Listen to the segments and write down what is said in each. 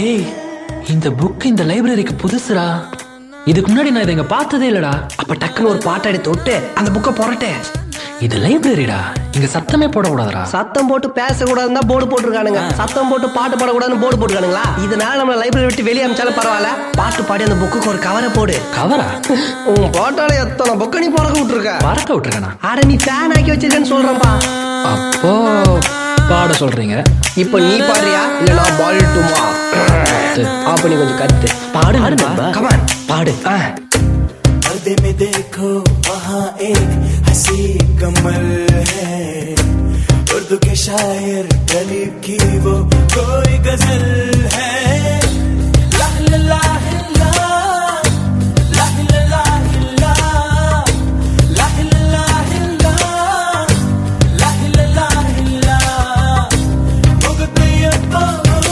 டேய் இந்த புக் இந்த லைப்ரரிக்கு புதுசுடா இதுக்கு முன்னாடி நான் இதை இங்க பார்த்ததே இல்லடா அப்ப டக்குன்னு ஒரு பாட்டை எடுத்து விட்டு அந்த புக்கை புரட்டேன் இது லைப்ரரிடா இங்க சத்தமே போடக்கூடாதுடா சத்தம் போட்டு பேசக்கூடாதுன்னு தான் போர்டு போட்டிருக்கானுங்க சத்தம் போட்டு பாட்டு பாடக்கூடாதுன்னு போர்டு போட்டிருக்கானுங்களா இதனால நம்ம லைப்ரரி விட்டு வெளியே அமிச்சாலும் பரவாயில்ல பாட்டு பாடி அந்த புக்குக்கு ஒரு கவரை போடு கவரா உன் போட்டால எத்தனை புக்கை நீ பறக்க விட்டுருக்க பறக்க விட்டுருக்கேனா அட நீ ஃபேன் ஆக்கி வச்சிருக்கேன்னு சொல்றேன்பா அப்போ பாட சொல்றீங்க இப்போ நீ பாடுறியா இல்ல நான் பாடட்டுமா அப்ப நீ கொஞ்சம் கத்து பாடு பாடு நண்பா. கமான் பாடு ஆ, पर्दे में देखो वहाँ एक हंसी कमल है उर्दू के शायर गरीब की वो कोई गजल है ला ला ला ला, ला ला ला ला, ला ला ला ला, ला ला ला ला. முகத்தையப்போ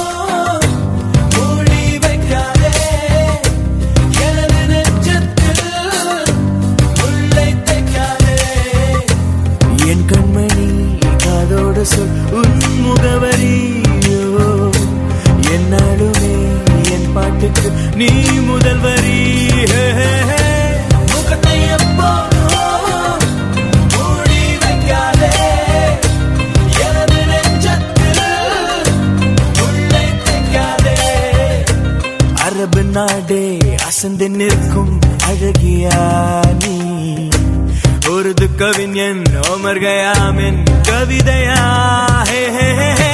மூடி வைக்காதே எனது நெஞ்சத்தில் முல்லை தைக்காதே என் கண்மணி காதோடு சொல் உன் முகவரியோ என்னாலுமே என் பாட்டுக்கு நீ முதல் வரி ஹே, ஹே, ஹே. முகத்தை எப்போதும் மூடி வைக்காதே எனது நெஞ்சத்தில் முல்லை தைக்காதே அரபு நாடே அசந்து நிற்கும் அழகியா நீ உருது கவிஞன் ஓமர் கயாமின் கவிதையா ஹே ஹே ஹே ஹே.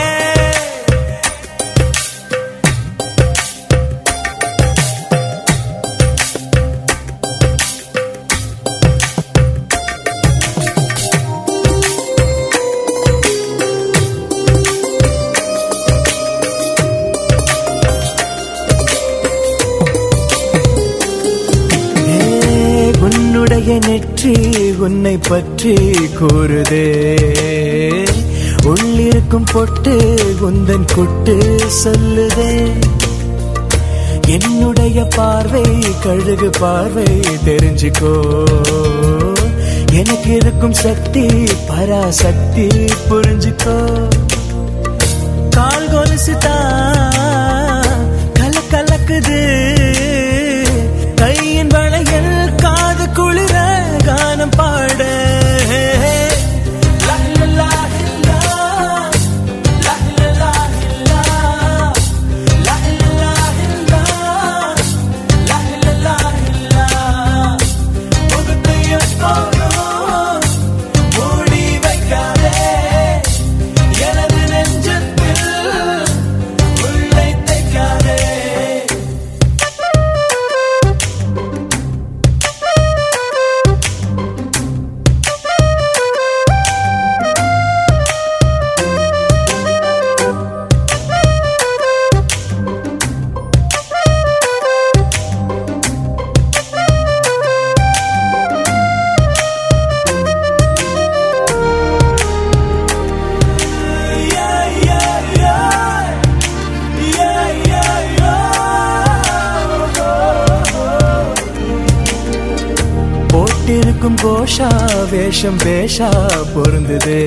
ஏ, உன்னுடைய நெற்றி உன்னை பற்றி கூறுதே உள்ளிருக்கும் பொட்டு உந்தன் குட்டு சொல்லுதே என்னுடைய பார்வை கழுகு பார்வை தெரிஞ்சுக்கோ எனக்கு இருக்கும் சக்தி பராசக்தி புரிஞ்சுக்கோ கால் கொலுசுதான் கல கலக்குது கையின் வளையல் காது குளிர கானம் பாட லா, லா, லா, லா. லா, லா, லா, லா. லா, லா, லா, லா. லா, லா, லா, லா. முகத்தை எப்போதும் மூடி வைக்காதே எனது நெஞ்சத்தில் உள்ளை தைக்காதே Yeah, yeah, yeah. Yeah, yeah, yeah. போட்டிருக்கும் கோஷா வேஷம் பேஷா பொருந்துதே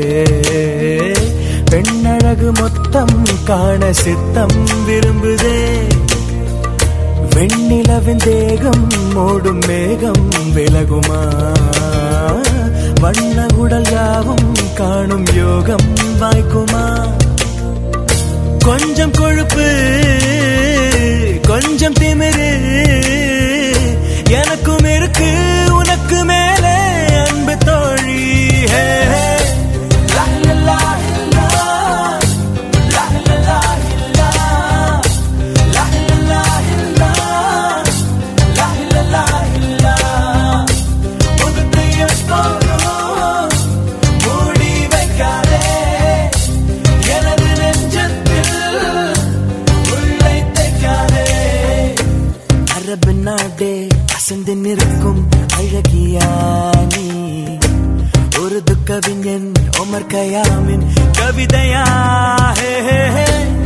பெண்ணழகு மொத்தம் காண சித்தம் விரும்புதே வெண்ணிலவின் தேகம் மூடும் மேகம் விலகுமா வண்ண உடல் யாவும் காணும் யோகம் வாய்க்குமா கொஞ்சம் கொழுப்பு கொஞ்சம் திமிரு எனக்கும் இருக்கு உனக்கு மேலே அன்பு தோழி ஹே, ஹே. லா, லா, லா, லா. லா, லா, லா, லா. லா, லா, லா, லா. லா, லா, லா, லா. முகத்தை எப்போதும் மூடி வைக்காதே எனது நெஞ்சத்தில் உள்ளை தைக்காதே அரபு நாடே அசந்து நிற்கும் அழகியா நீ உருது கவிஞன் ஒமர் கயாமின் கவிதையா ஹே ஹே ஹே